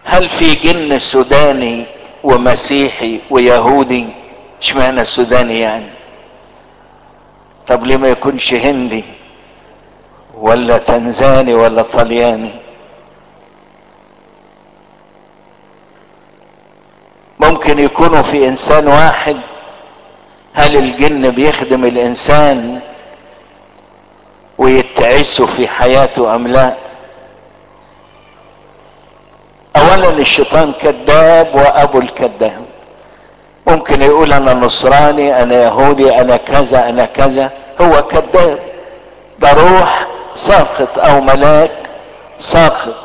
هل في جن سوداني ومسيحي ويهودي اشمعنى سوداني يعني طب ليه ما يكونش هندي ولا تنزاني ولا طلياني ممكن يكونوا في انسان واحد هل الجن بيخدم الانسان ويتعسوا في حياته ام لا اولا الشيطان كذاب وابو الكذاب ممكن يقول انا نصراني انا يهودي انا كذا انا كذا هو كذاب ده روح ساقط او ملاك ساقط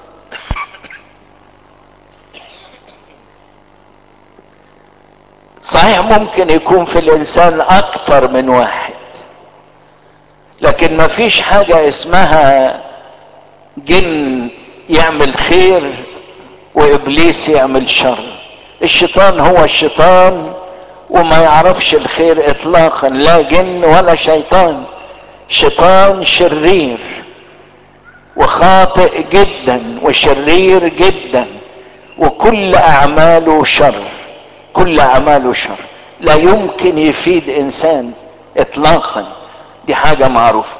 صحيح ممكن يكون في الانسان اكتر من واحد لكن ما فيش حاجة اسمها جن يعمل خير وابليس يعمل شر الشيطان هو الشيطان وما يعرفش الخير اطلاقا لا جن ولا شيطان شيطان شرير وخاطئ جدا وشرير جدا وكل اعماله شر كل اعماله شر لا يمكن يفيد انسان اطلاقا دي حاجه معروفه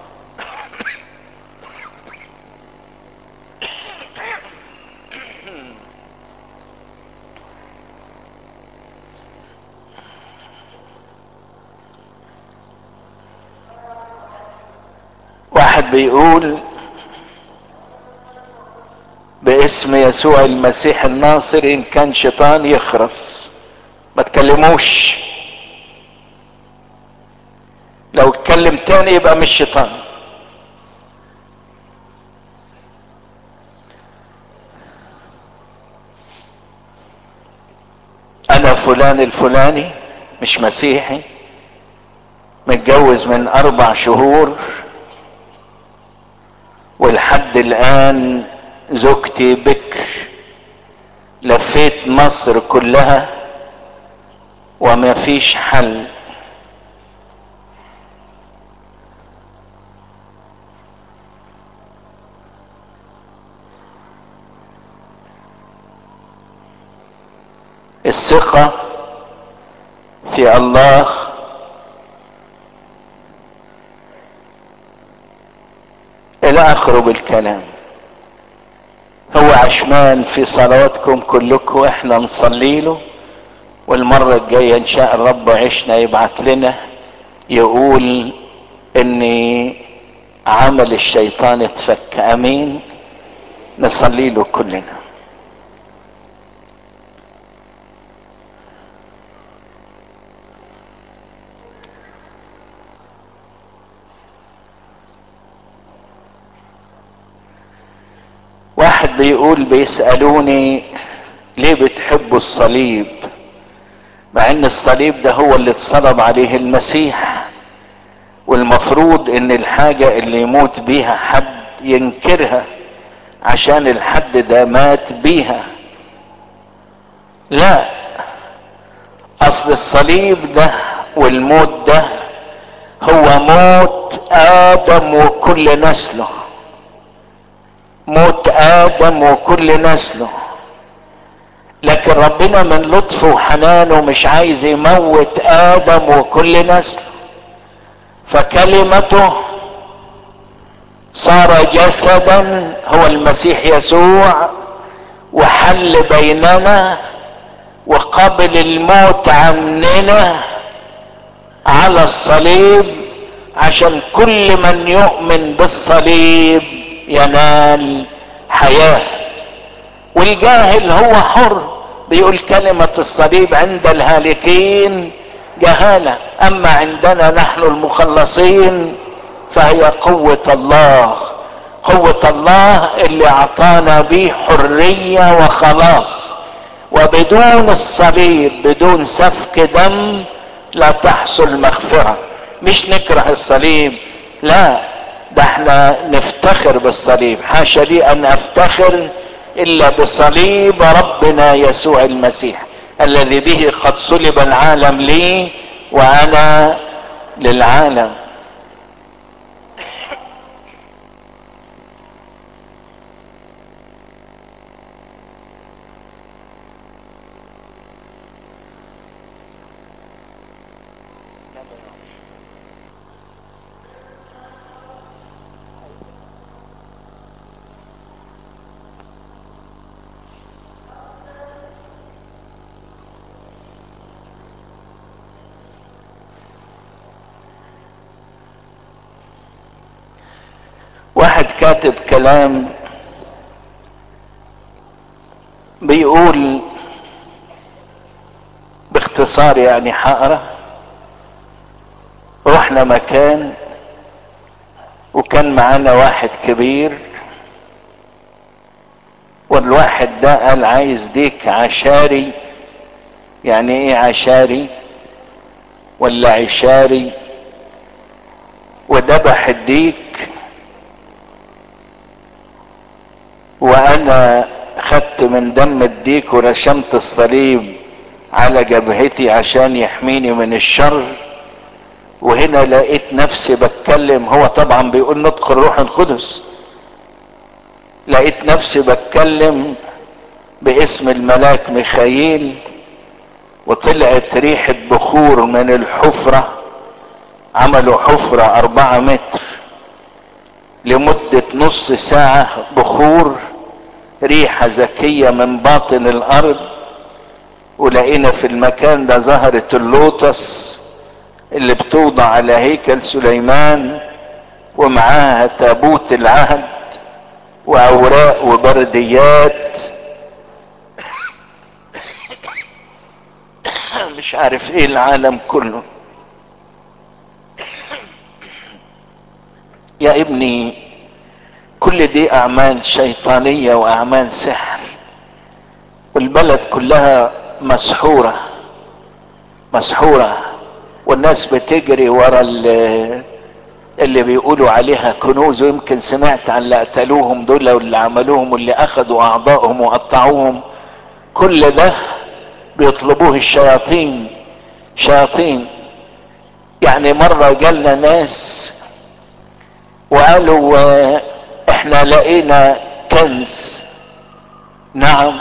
واحد بيقول باسم يسوع المسيح الناصر ان كان شيطان يخرس ما تكلموش لو اتكلم تاني يبقى مش شيطان انا فلان الفلاني مش مسيحي متجوز من اربع شهور ولحد الان زوجتي بكر لفيت مصر كلها وما فيش حل الثقة في الله الى اخره بالكلام هو عشمان في صلواتكم كلكم احنا نصلي له والمرة الجاية ان شاء الرب عشنا يبعت لنا يقول ان عمل الشيطان اتفك امين نصلي له كلنا واحد بيقول بيسألوني ليه بتحبوا الصليب مع ان الصليب ده هو اللي اتصلب عليه المسيح والمفروض ان الحاجة اللي يموت بيها حد ينكرها عشان الحد ده مات بيها لا اصل الصليب ده والموت ده هو موت ادم وكل نسله موت ادم وكل نسله لكن ربنا من لطفه وحنانه مش عايز يموت ادم وكل نسله فكلمته صار جسدا هو المسيح يسوع وحل بيننا وقبل الموت عننا على الصليب عشان كل من يؤمن بالصليب ينال حياه والجاهل هو حر بيقول كلمة الصليب عند الهالكين جهالة اما عندنا نحن المخلصين فهي قوة الله قوة الله اللي اعطانا به حرية وخلاص وبدون الصليب بدون سفك دم لا تحصل مغفرة مش نكره الصليب لا ده احنا نفتخر بالصليب حاشا لي ان افتخر الا بصليب ربنا يسوع المسيح الذي به قد صلب العالم لي وانا للعالم واحد كاتب كلام بيقول باختصار يعني حقرة رحنا مكان وكان معانا واحد كبير والواحد ده قال عايز ديك عشاري يعني ايه عشاري ولا عشاري وذبح الديك وانا خدت من دم الديك ورشمت الصليب على جبهتي عشان يحميني من الشر وهنا لقيت نفسي بتكلم هو طبعا بيقول نطق الروح القدس لقيت نفسي بتكلم باسم الملاك ميخائيل وطلعت ريحة بخور من الحفرة عملوا حفرة اربعة متر لمدة نص ساعة بخور ريحة ذكية من باطن الارض ولقينا في المكان ده زهرة اللوتس اللي بتوضع على هيكل سليمان ومعاها تابوت العهد واوراق وبرديات مش عارف ايه العالم كله يا ابني كل دي اعمال شيطانية واعمال سحر والبلد كلها مسحورة مسحورة والناس بتجري ورا اللي بيقولوا عليها كنوز ويمكن سمعت عن اللي قتلوهم دول واللي عملوهم واللي اخذوا اعضائهم وقطعوهم كل ده بيطلبوه الشياطين شياطين يعني مرة جالنا ناس وقالوا احنا لقينا كنز نعم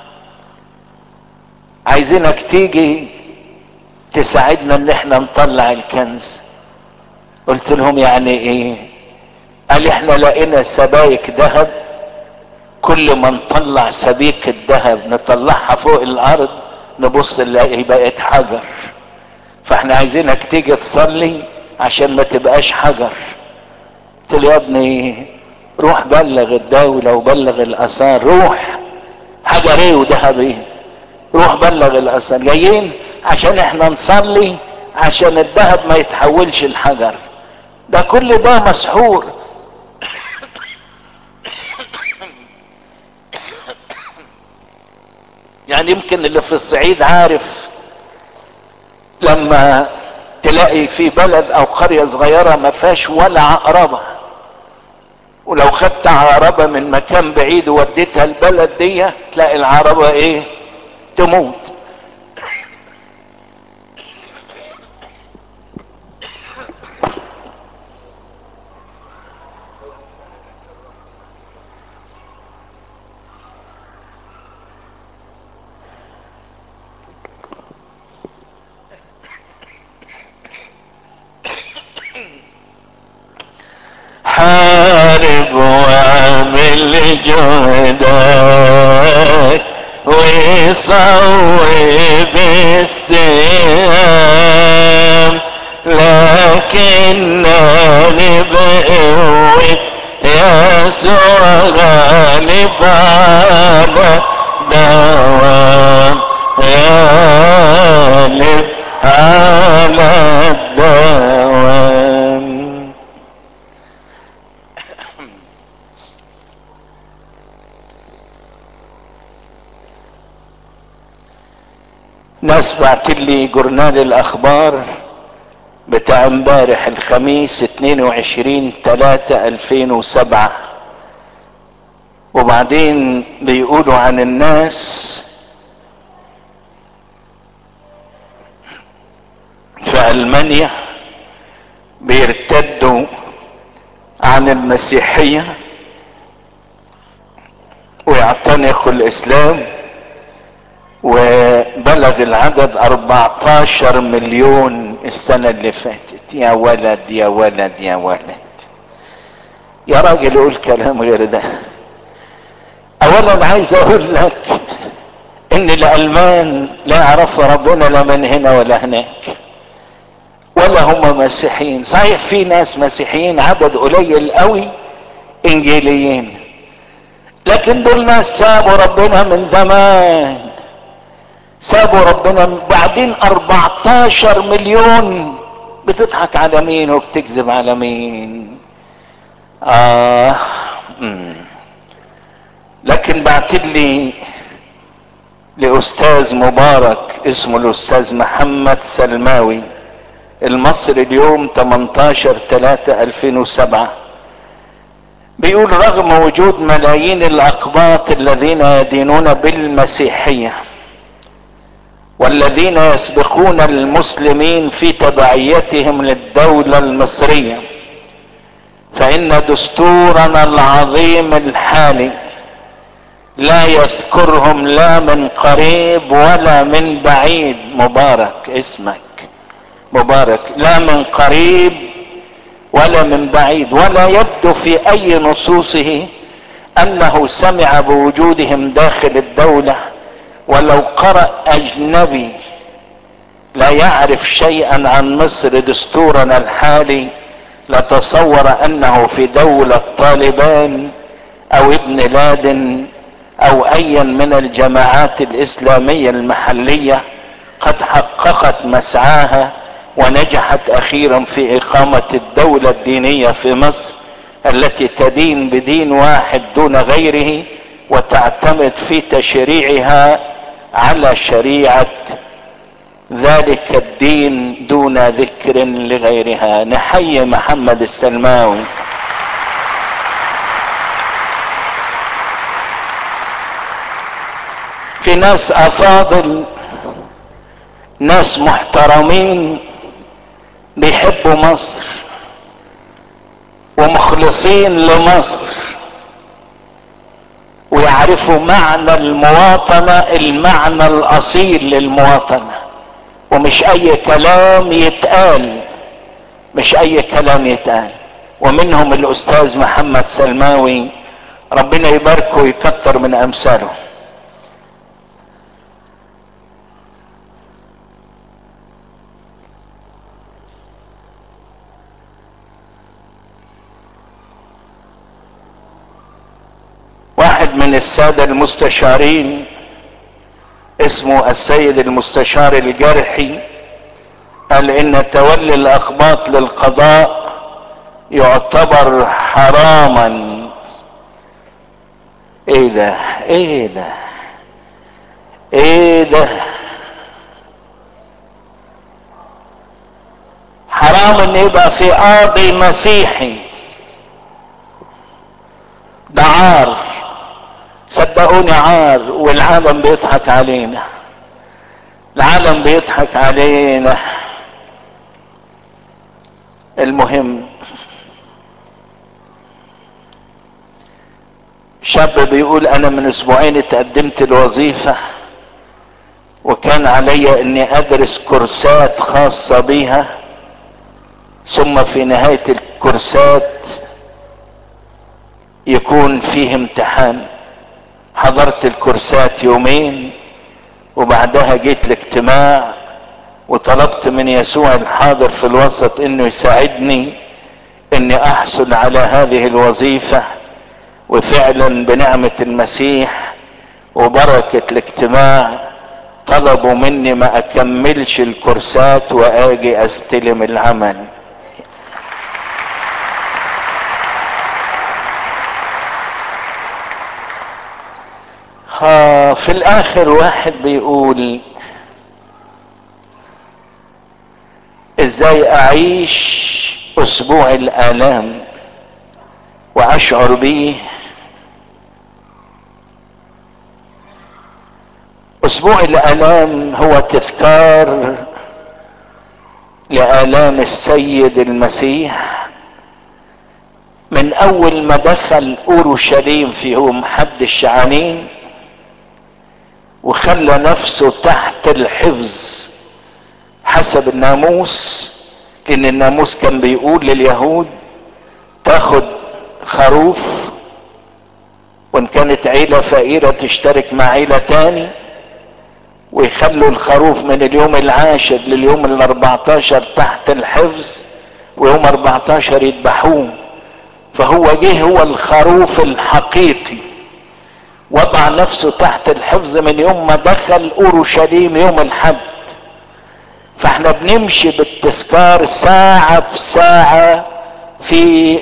عايزينك تيجي تساعدنا ان احنا نطلع الكنز قلت لهم يعني ايه قال احنا لقينا سبايك ذهب كل ما نطلع سبيك الذهب نطلعها فوق الارض نبص نلاقي بقت حجر فاحنا عايزينك تيجي تصلي عشان ما تبقاش حجر قلت له يا ابني روح بلغ الدولة وبلغ الاثار روح حجر ايه وذهب ايه روح بلغ الاثار جايين عشان احنا نصلي عشان الذهب ما يتحولش الحجر ده كل ده مسحور يعني يمكن اللي في الصعيد عارف لما تلاقي في بلد او قرية صغيرة ما فيهاش ولا عقربة ولو خدت عقربة من مكان بعيد ووديتها البلد دي تلاقي العقربة ايه تموت حارب واعمل جهدك وصوب السهام لكنني بقوة يسوع غالب على دوام غالب على الدوام ناس بعت لي جورنال الاخبار بتاع امبارح الخميس 22 3 2007 وبعدين بيقولوا عن الناس في المانيا بيرتدوا عن المسيحيه ويعتنقوا الاسلام وبلغ العدد 14 مليون السنة اللي فاتت يا ولد يا ولد يا ولد يا راجل قول كلام غير ده اولا عايز اقول لك ان الالمان لا يعرفوا ربنا لا من هنا ولا هناك ولا هم مسيحيين صحيح في ناس مسيحيين عدد قليل قوي انجيليين لكن دول ناس سابوا ربنا من زمان سابوا ربنا بعدين 14 مليون بتضحك على مين وبتكذب على مين آه مم. لكن بعتت لي لاستاذ مبارك اسمه الاستاذ محمد سلماوي المصري اليوم 18 3 2007 بيقول رغم وجود ملايين الاقباط الذين يدينون بالمسيحيه والذين يسبقون المسلمين في تبعيتهم للدوله المصريه فان دستورنا العظيم الحالي لا يذكرهم لا من قريب ولا من بعيد مبارك اسمك مبارك لا من قريب ولا من بعيد ولا يبدو في اي نصوصه انه سمع بوجودهم داخل الدوله ولو قرا اجنبي لا يعرف شيئا عن مصر دستورنا الحالي لتصور انه في دوله طالبان او ابن لادن او ايا من الجماعات الاسلاميه المحليه قد حققت مسعاها ونجحت اخيرا في اقامه الدوله الدينيه في مصر التي تدين بدين واحد دون غيره وتعتمد في تشريعها على شريعه ذلك الدين دون ذكر لغيرها نحيي محمد السلماوي في ناس افاضل ناس محترمين بيحبوا مصر ومخلصين لمصر ويعرفوا معنى المواطنة المعنى الاصيل للمواطنة ومش اي كلام يتقال مش اي كلام يتقال ومنهم الاستاذ محمد سلماوي ربنا يباركه ويكتر من امثاله واحد من السادة المستشارين اسمه السيد المستشار الجرحي قال ان تولي الاقباط للقضاء يعتبر حراما ايه ده ايه ده ايه ده حرام ان يبقى في قاضي مسيحي ده عار صدقوني عار والعالم بيضحك علينا العالم بيضحك علينا المهم شاب بيقول انا من اسبوعين اتقدمت الوظيفة وكان علي اني ادرس كورسات خاصة بيها ثم في نهاية الكورسات يكون فيه امتحان حضرت الكورسات يومين وبعدها جيت الاجتماع وطلبت من يسوع الحاضر في الوسط انه يساعدني اني احصل على هذه الوظيفة وفعلا بنعمة المسيح وبركة الاجتماع طلبوا مني ما اكملش الكورسات واجي استلم العمل ها في الاخر واحد بيقول ازاي اعيش اسبوع الالام واشعر بيه اسبوع الالام هو تذكار لالام السيد المسيح من اول ما دخل اورشليم في يوم حد الشعانين وخلى نفسه تحت الحفظ حسب الناموس لان الناموس كان بيقول لليهود تاخد خروف وان كانت عيلة فقيرة تشترك مع عيلة تاني ويخلوا الخروف من اليوم العاشر لليوم الاربعتاشر تحت الحفظ ويوم اربعتاشر يذبحوه فهو جه هو الخروف الحقيقي وضع نفسه تحت الحفظ من يوم ما دخل اورشليم يوم الحد فاحنا بنمشي بالتذكار ساعة بساعة في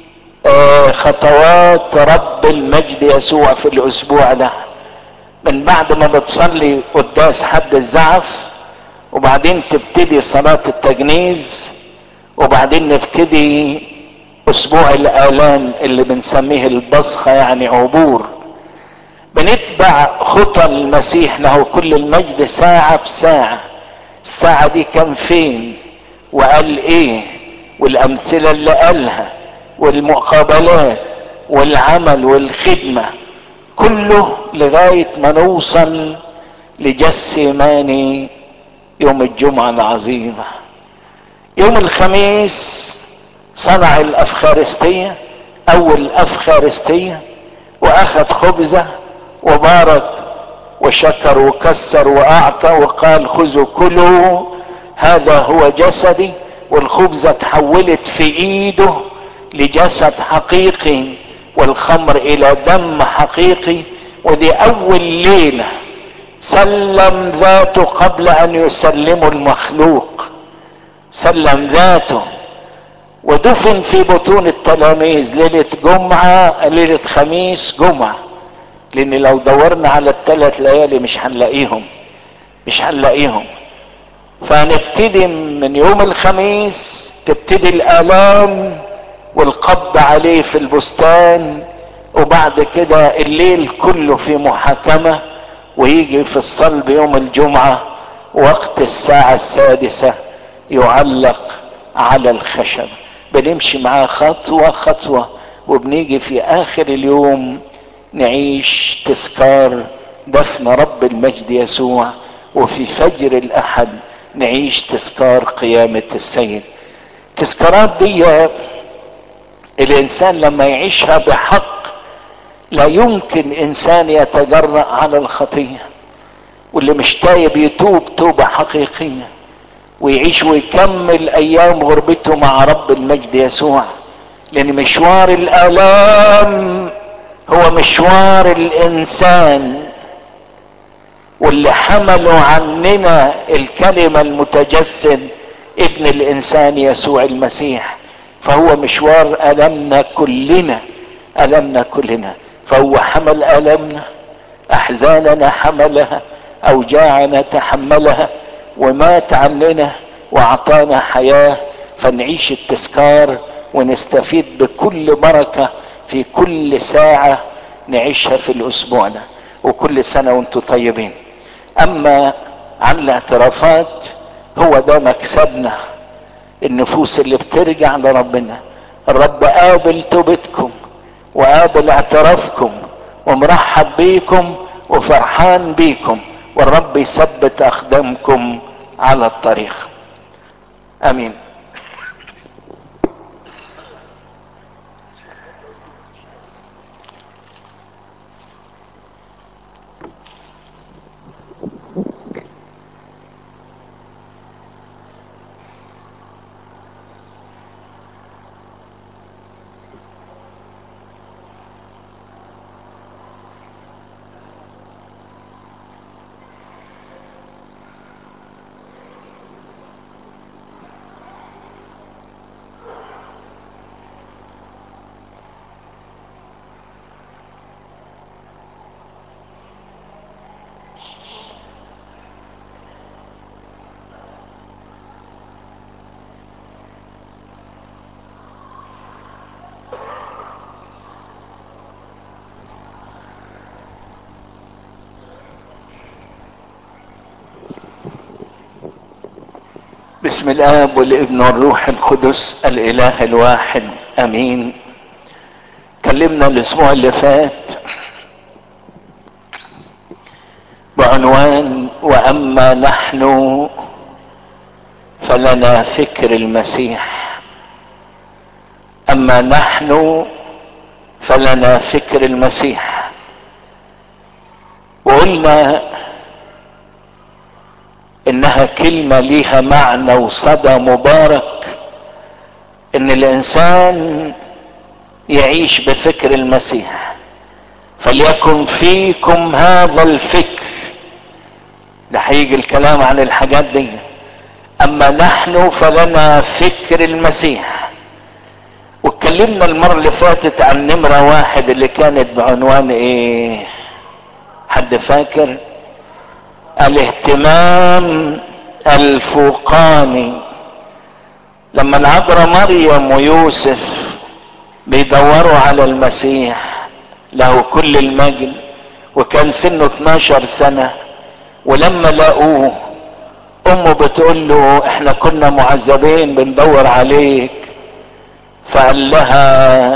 خطوات رب المجد يسوع في الاسبوع ده من بعد ما بتصلي قداس حد الزعف وبعدين تبتدي صلاة التجنيز وبعدين نبتدي اسبوع الالام اللي بنسميه البصخة يعني عبور بنتبع خطى المسيح له كل المجد ساعة بساعة الساعة دي كان فين وقال ايه والامثلة اللي قالها والمقابلات والعمل والخدمة كله لغاية ما نوصل لجسماني يوم الجمعة العظيمة يوم الخميس صنع الافخارستية اول افخارستية واخذ خبزة وبارك وشكر وكسر واعطى وقال خذوا كلوا هذا هو جسدي والخبزة تحولت في ايده لجسد حقيقي والخمر الى دم حقيقي ودي اول ليلة سلم ذاته قبل ان يسلمه المخلوق سلم ذاته ودفن في بطون التلاميذ ليلة جمعة ليلة خميس جمعة لان لو دورنا على الثلاث ليالي مش هنلاقيهم مش هنلاقيهم فهنبتدي من يوم الخميس تبتدي الالام والقبض عليه في البستان وبعد كده الليل كله في محاكمة ويجي في الصلب يوم الجمعة وقت الساعة السادسة يعلق على الخشب بنمشي معاه خطوة خطوة وبنيجي في اخر اليوم نعيش تذكار دفن رب المجد يسوع وفي فجر الاحد نعيش تذكار قيامة السيد تذكارات دي الانسان لما يعيشها بحق لا يمكن انسان يتجرأ على الخطية واللي مش تايب يتوب توبة حقيقية ويعيش ويكمل ايام غربته مع رب المجد يسوع لان مشوار الالام هو مشوار الانسان واللي حملوا عننا الكلمة المتجسد ابن الانسان يسوع المسيح فهو مشوار ألمنا كلنا ألمنا كلنا فهو حمل ألمنا أحزاننا حملها أوجاعنا تحملها ومات عننا وأعطانا حياة فنعيش التذكار ونستفيد بكل بركة في كل ساعة نعيشها في الأسبوع ده وكل سنة وانتم طيبين أما عن الاعترافات هو ده مكسبنا النفوس اللي بترجع لربنا الرب قابل توبتكم وقابل اعترافكم ومرحب بيكم وفرحان بيكم والرب يثبت اقدامكم على الطريق امين بسم الاب والابن والروح القدس الاله الواحد امين كلمنا الاسبوع اللي فات بعنوان واما نحن فلنا فكر المسيح اما نحن فلنا فكر المسيح وقلنا انها كلمة ليها معنى وصدى مبارك ان الانسان يعيش بفكر المسيح فليكن فيكم هذا الفكر ده هيجي الكلام عن الحاجات دي اما نحن فلنا فكر المسيح واتكلمنا المرة اللي فاتت عن نمرة واحد اللي كانت بعنوان ايه حد فاكر الاهتمام الفوقاني لما العذراء مريم ويوسف بيدوروا على المسيح له كل المجد وكان سنه 12 سنة ولما لقوه امه بتقول له احنا كنا معذبين بندور عليك فقال لها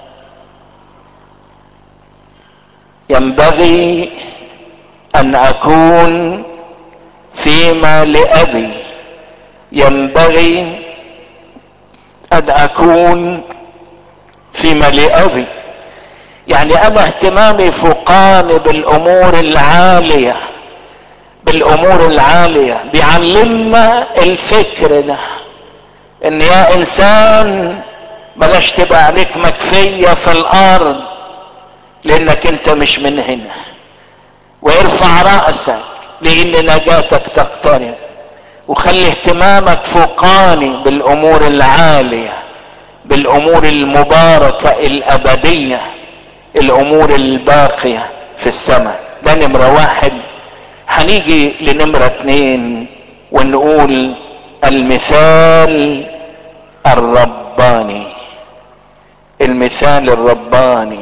ينبغي ان اكون فيما لابي ينبغي ان اكون فيما لابي يعني انا اهتمامي فوقاني بالامور العاليه بالامور العاليه بيعلمنا الفكر ده ان يا انسان بلاش تبقى عليك مكفيه في الارض لانك انت مش من هنا وارفع راسك لان نجاتك تقترب وخلي اهتمامك فوقاني بالامور العاليه بالامور المباركه الابديه الامور الباقيه في السماء ده نمره واحد هنيجي لنمره اتنين ونقول المثال الرباني المثال الرباني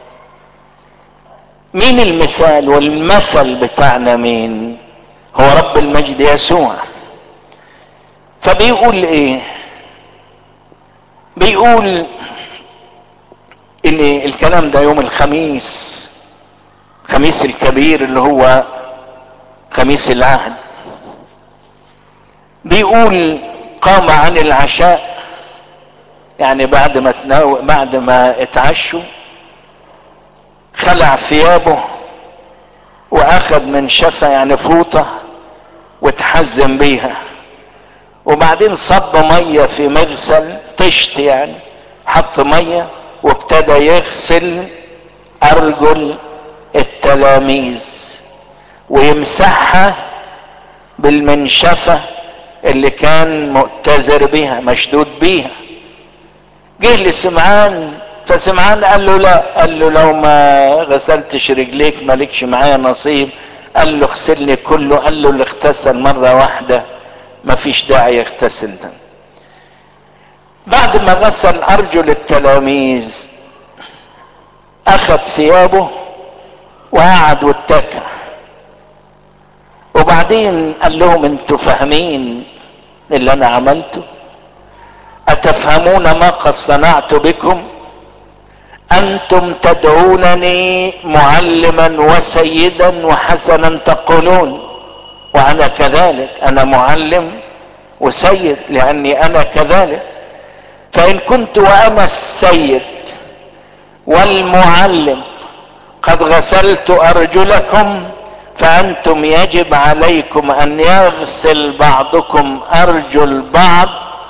مين المثال والمثل بتاعنا مين هو رب المجد يسوع فبيقول ايه بيقول ان الكلام ده يوم الخميس خميس الكبير اللي هو خميس العهد بيقول قام عن العشاء يعني بعد ما تناو بعد ما اتعشوا خلع ثيابه واخذ من شفا يعني فوطه وتحزم بيها وبعدين صب ميه في مغسل طشت يعني حط ميه وابتدى يغسل ارجل التلاميذ ويمسحها بالمنشفه اللي كان مؤتزر بيها مشدود بيها جه لسمعان فسمعان قال له لا قال له لو ما غسلتش رجليك مالكش معايا نصيب قال له اغسلني كله قال له اللي اغتسل مرة واحدة ما فيش داعي يغتسل ده بعد ما غسل ارجل التلاميذ اخذ ثيابه وقعد واتكى وبعدين قال لهم انتوا فاهمين اللي انا عملته اتفهمون ما قد صنعت بكم انتم تدعونني معلما وسيدا وحسنا تقولون وانا كذلك انا معلم وسيد لاني انا كذلك فان كنت وانا السيد والمعلم قد غسلت ارجلكم فانتم يجب عليكم ان يغسل بعضكم ارجل بعض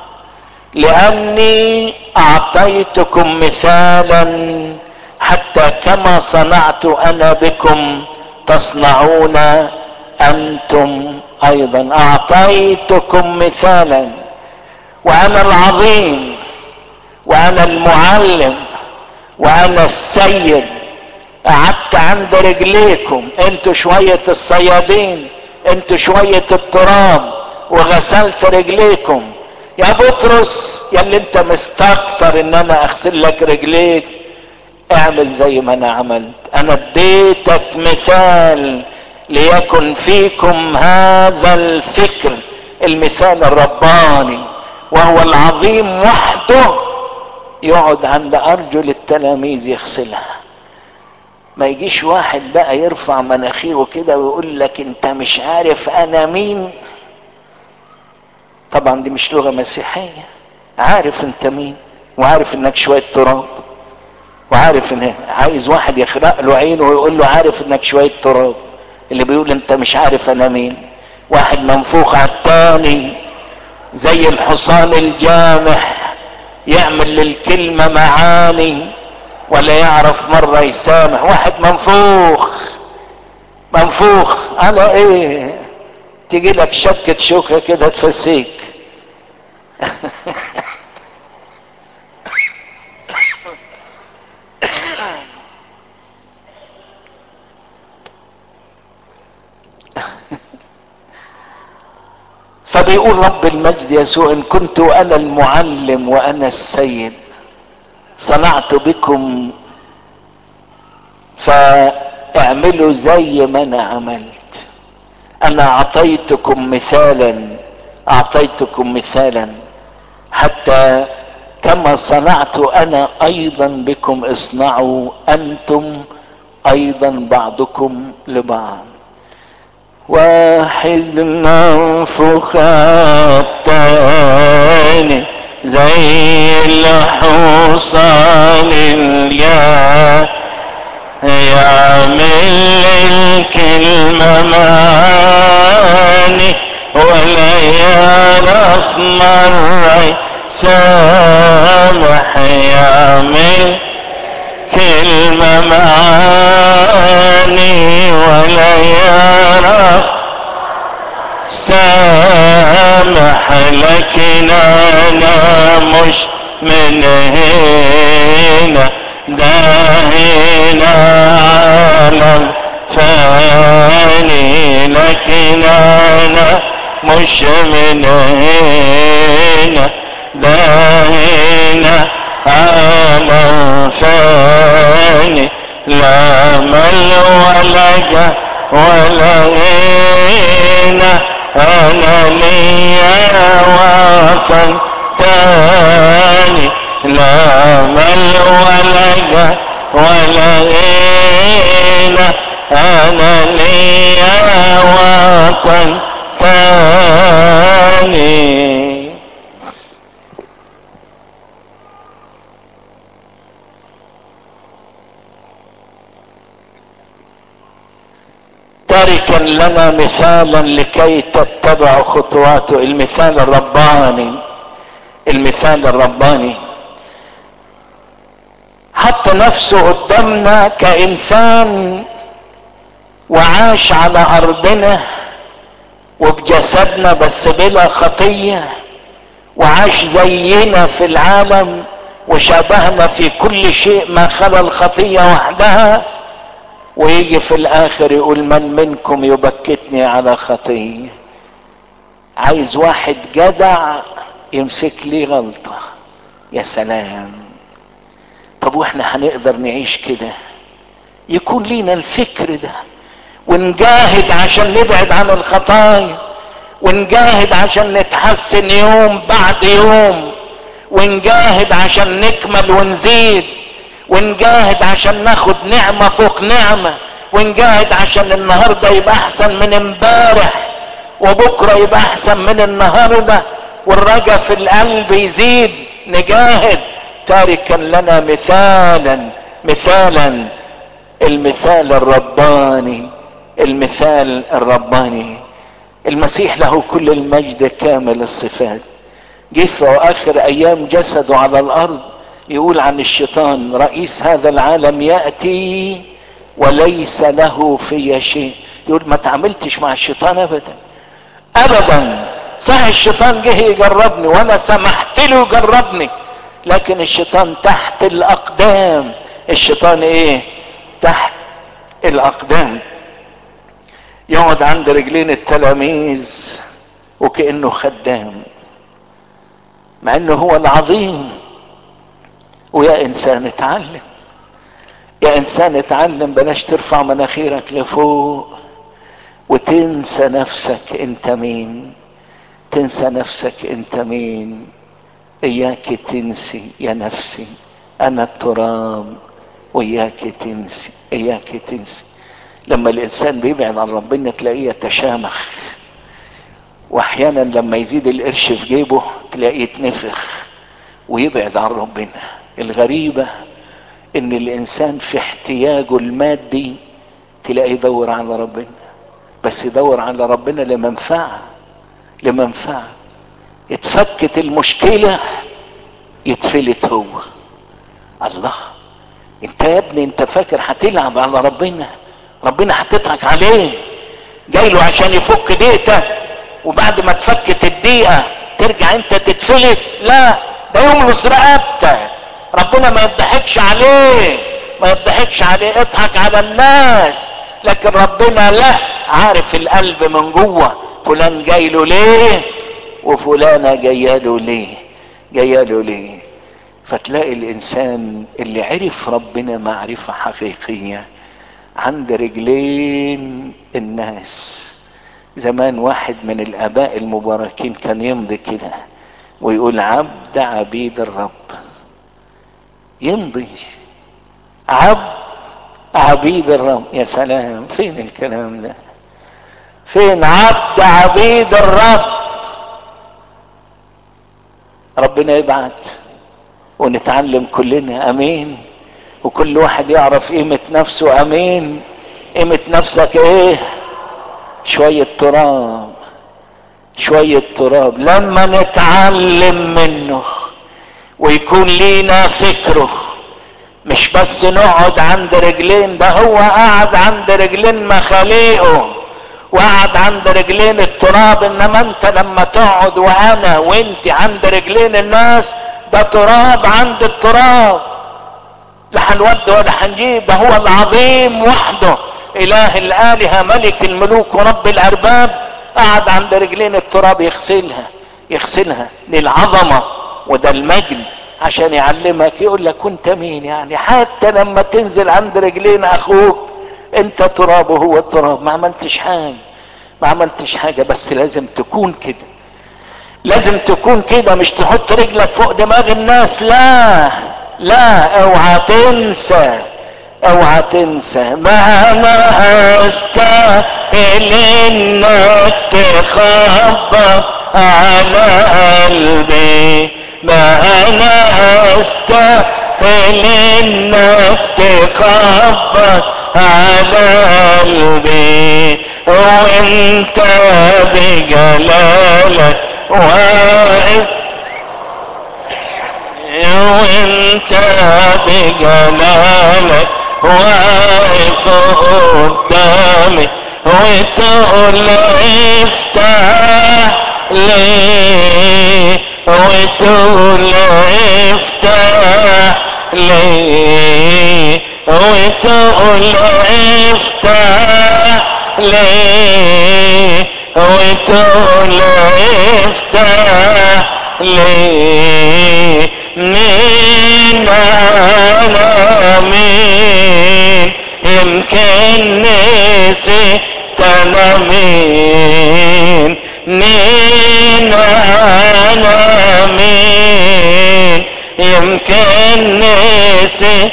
لاني اعطيتكم مثالا حتى كما صنعت انا بكم تصنعون انتم ايضا اعطيتكم مثالا وانا العظيم وانا المعلم وانا السيد قعدت عند رجليكم انتوا شوية الصيادين انتوا شوية التراب وغسلت رجليكم يا بطرس يا اللي انت مستكتر ان انا اغسل لك رجليك اعمل زي ما انا عملت انا اديتك مثال ليكن فيكم هذا الفكر المثال الرباني وهو العظيم وحده يقعد عند ارجل التلاميذ يغسلها ما يجيش واحد بقى يرفع مناخيره كده ويقول لك انت مش عارف انا مين طبعا دي مش لغة مسيحية عارف انت مين وعارف انك شوية تراب وعارف ان عايز واحد يخرق له عينه ويقول له عارف انك شوية تراب اللي بيقول انت مش عارف انا مين واحد منفوخ على التاني زي الحصان الجامح يعمل للكلمة معاني ولا يعرف مرة يسامح واحد منفوخ منفوخ على ايه تيجي لك شكة شوكة كده تفسيك فبيقول رب المجد يسوع ان كنت انا المعلم وانا السيد صنعت بكم فاعملوا زي ما انا عملت انا اعطيتكم مثالا اعطيتكم مثالا حتى كما صنعت انا ايضا بكم اصنعوا انتم ايضا بعضكم لبعض واحد منفخ التاني زي الحصان اليا يعمل الكلمة معاني ولا يعرف مرة سامح يعمل كلمة معاني ولا يعرف سامح لكن انا مش من هنا ده هنا عالم فاني لكن انا مش من هنا ده هنا عالم فاني لا مل ولا جه ولا غنى انا ليا وطن تاني لا مل ولا جه ولا غنى انا ليا وطن تاني تاركا لنا مثالا لكي تتبعوا خطواته المثال الرباني المثال الرباني حط نفسه قدامنا كانسان وعاش على ارضنا وبجسدنا بس بلا خطيه وعاش زينا في العالم وشابهنا في كل شيء ما خلا الخطيه وحدها ويجي في الاخر يقول من منكم يبكتني على خطيه عايز واحد جدع يمسك لي غلطه يا سلام طب واحنا هنقدر نعيش كده يكون لينا الفكر ده ونجاهد عشان نبعد عن الخطايا ونجاهد عشان نتحسن يوم بعد يوم ونجاهد عشان نكمل ونزيد ونجاهد عشان ناخد نعمة فوق نعمة ونجاهد عشان النهاردة يبقى احسن من امبارح وبكرة يبقى احسن من النهاردة والرجا في القلب يزيد نجاهد تاركا لنا مثالا مثالا المثال الرباني المثال الرباني المسيح له كل المجد كامل الصفات جه في اخر ايام جسده على الارض يقول عن الشيطان رئيس هذا العالم ياتي وليس له في شيء يقول ما تعاملتش مع الشيطان ابدا ابدا صح الشيطان جه يجربني وانا سمحت له يجربني لكن الشيطان تحت الاقدام الشيطان ايه تحت الاقدام يقعد عند رجلين التلاميذ وكانه خدام مع انه هو العظيم ويا انسان اتعلم يا انسان اتعلم بلاش ترفع مناخيرك لفوق وتنسى نفسك انت مين تنسى نفسك انت مين اياك تنسي يا نفسي انا التراب وإياك تنسي إياك تنسي لما الإنسان بيبعد عن ربنا تلاقيه يتشامخ واحيانا لما يزيد القرش في جيبه تلاقيه يتنفخ ويبعد عن ربنا الغريبة ان الانسان في احتياجه المادي تلاقيه يدور على ربنا بس يدور على ربنا لمنفعة لمنفعة اتفكت المشكلة يتفلت هو الله انت يا ابني انت فاكر هتلعب على ربنا ربنا هتضحك عليه جاي له عشان يفك دقيقتك وبعد ما تفكت الدقيقة ترجع انت تتفلت لا ده يملص رقبتك ربنا ما يضحكش عليه ما يضحكش عليه اضحك على الناس لكن ربنا لا عارف القلب من جوه فلان جاي له ليه وفلانة جايه له ليه جايه له ليه فتلاقي الانسان اللي عرف ربنا معرفة حقيقية عند رجلين الناس زمان واحد من الاباء المباركين كان يمضي كده ويقول عبد عبيد الرب يمضي عبد عبيد الرب يا سلام فين الكلام ده فين عبد عبيد الرب ربنا يبعت ونتعلم كلنا امين وكل واحد يعرف قيمة نفسه امين قيمة نفسك ايه شوية تراب شوية تراب لما نتعلم منه ويكون لينا فكره مش بس نقعد عند رجلين ده هو قاعد عند رجلين مخاليقه وقعد عند رجلين التراب انما انت لما تقعد وانا وانت عند رجلين الناس ده تراب عند التراب لا هنود ولا هنجيب ده هو العظيم وحده اله الالهه ملك الملوك ورب الارباب قعد عند رجلين التراب يغسلها يغسلها للعظمه وده المجد عشان يعلمك يقول لك كنت مين يعني حتى لما تنزل عند رجلين اخوك انت تراب وهو تراب ما عملتش حاجه ما عملتش حاجه بس لازم تكون كده لازم تكون كده مش تحط رجلك فوق دماغ الناس لا لا اوعى تنسى اوعى تنسى ما انا استاهل انك تخبط على قلبي ما انا استاهل انك تخبط على قلبي وانت بجلالك واقف وانت بجلالك واقف قدامي وتقول افتح لي وتقول افتح لي وتقول افتح لي وتقول افتح لي مين انا مين يمكن نسيت انا مين مين انا مين يمكن نسيت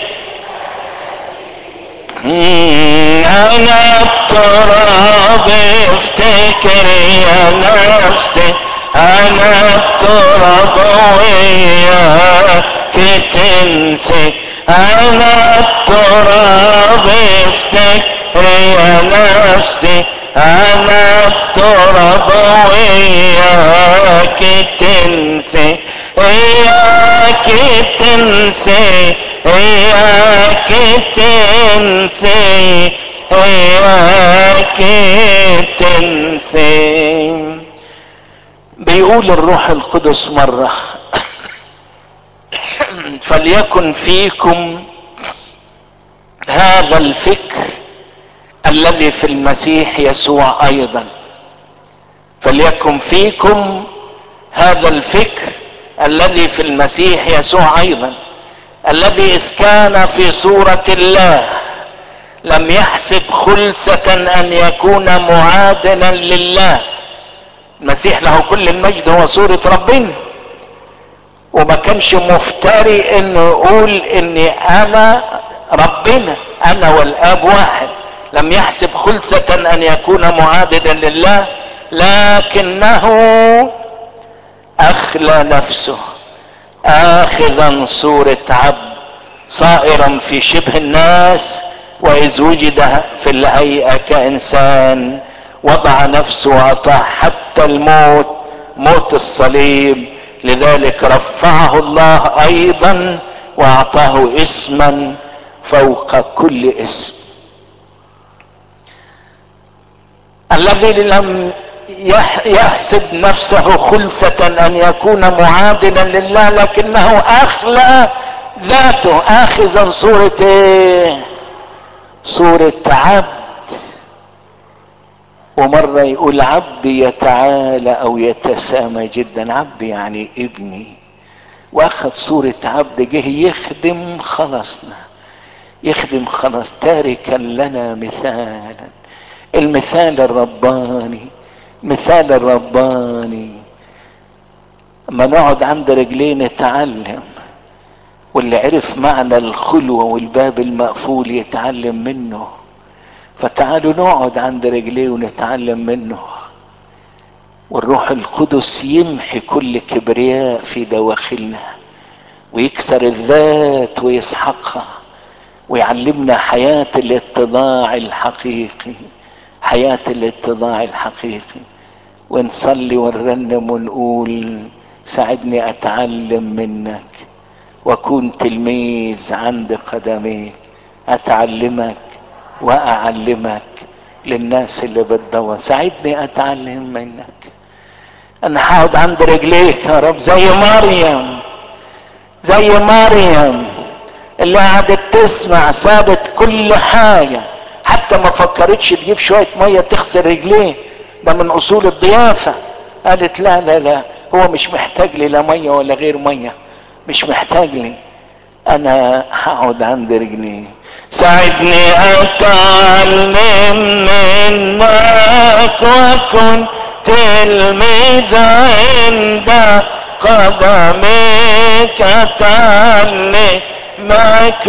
انا التراب افتكر يا نفسي انا التراب وياك تنسي انا التراب افتكر يا نفسي انا التراب وياك تنسي اياك تنسي اياك تنسي اياك تنسي بيقول الروح القدس مرة فليكن فيكم هذا الفكر الذي في المسيح يسوع ايضا فليكن فيكم هذا الفكر الذي في المسيح يسوع ايضا الذي اذ كان في صورة الله لم يحسب خلسة ان يكون معادلا لله المسيح له كل المجد هو صورة ربنا وما كانش مفتري انه يقول اني انا ربنا انا والاب واحد لم يحسب خلسة ان يكون معادلا لله لكنه اخلى نفسه اخذا صورة عبد صائرا في شبه الناس واذ وجد في الهيئة كانسان وضع نفسه وأطاع حتى الموت موت الصليب لذلك رفعه الله ايضا واعطاه اسما فوق كل اسم الذي لم يحسب نفسه خلسة ان يكون معادلا لله لكنه اخلى ذاته اخذا صورة ايه صورة عبد ومرة يقول عبدي يتعالى او يتسامى جدا عبدي يعني ابني واخذ صورة عبد جه يخدم خلصنا يخدم خلاص تاركا لنا مثالا المثال الرباني مثال الرباني اما نقعد عند رجليه نتعلم واللي عرف معنى الخلوة والباب المقفول يتعلم منه فتعالوا نقعد عند رجليه ونتعلم منه والروح القدس يمحي كل كبرياء في دواخلنا ويكسر الذات ويسحقها ويعلمنا حياة الاتضاع الحقيقي حياة الاتضاع الحقيقي ونصلي ونرنم ونقول ساعدني اتعلم منك واكون تلميذ عند قدميك اتعلمك واعلمك للناس اللي بتدور ساعدني اتعلم منك انا هقعد عند رجليك يا رب زي مريم زي مريم اللي قعدت تسمع سابت كل حاجه حتى ما فكرتش تجيب شويه ميه تغسل رجليه ده من اصول الضيافه قالت لا لا لا هو مش محتاج لي لا ميه ولا غير ميه مش محتاج لي انا هقعد عند رجليه ساعدني اتعلم منك وكن تلميذ عند قدمك اتعلمك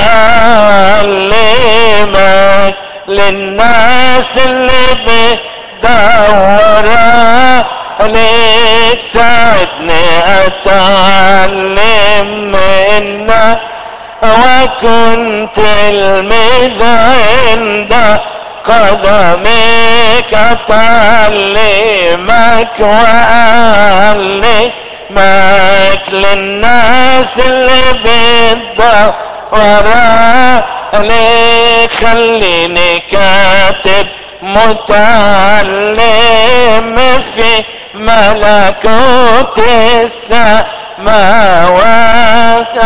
واعلمك للناس اللي بدور عليك ساعدني اتعلم منك وكنت المذ عند قدمك اتعلمك واعلمك للناس اللي بتدور عليك خليني كاتب متعلم في ملكوت السماوات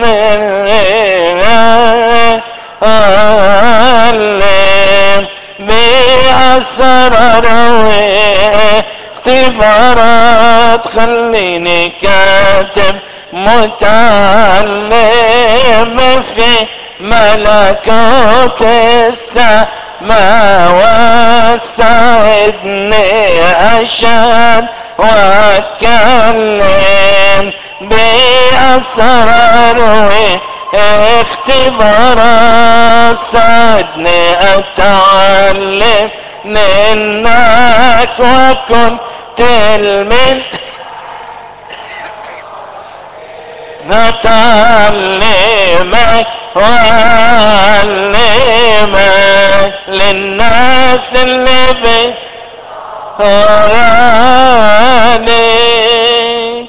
علم بأسرار اختبارات خليني كاتب متعلم في ملكوت السماوات ساعدني عشان واتكلم بأسرار اختبارات ساعدني اتعلم منك وكن تلميذ نتعلمك وعلمك للناس اللي بحواليك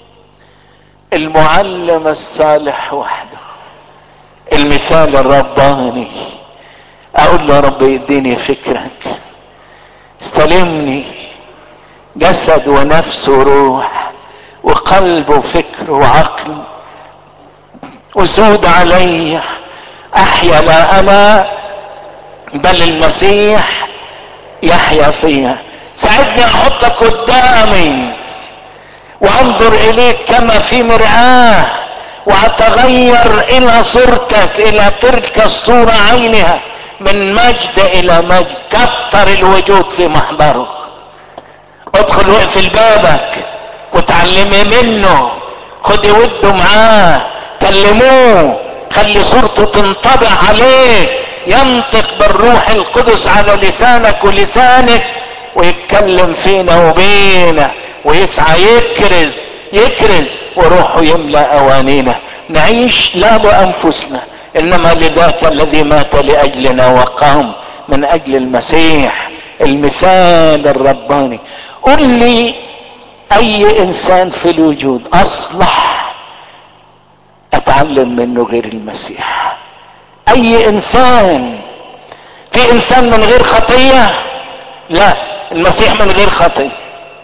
المعلم الصالح وحده المثال الرباني اقول له يا رب اديني فكرك استلمني جسد ونفس وروح وقلب وفكر وعقل وسود علي احيا لا انا بل المسيح يحيا فيا ساعدني احطك قدامي وانظر اليك كما في مرآة واتغير الى صورتك الى تلك الصورة عينها من مجد الى مجد كتر الوجود في محضره ادخل واقفل بابك وتعلمي منه خدي وده معاه كلموه خلي صورته تنطبع عليك ينطق بالروح القدس على لسانك ولسانك ويتكلم فينا وبينا ويسعى يكرز يكرز وروحه يملا اوانينا نعيش لا لانفسنا انما لذاك الذي مات لاجلنا وقام من اجل المسيح المثال الرباني قل لي اي انسان في الوجود اصلح اتعلم منه غير المسيح اي انسان في انسان من غير خطيه لا المسيح من غير خطيه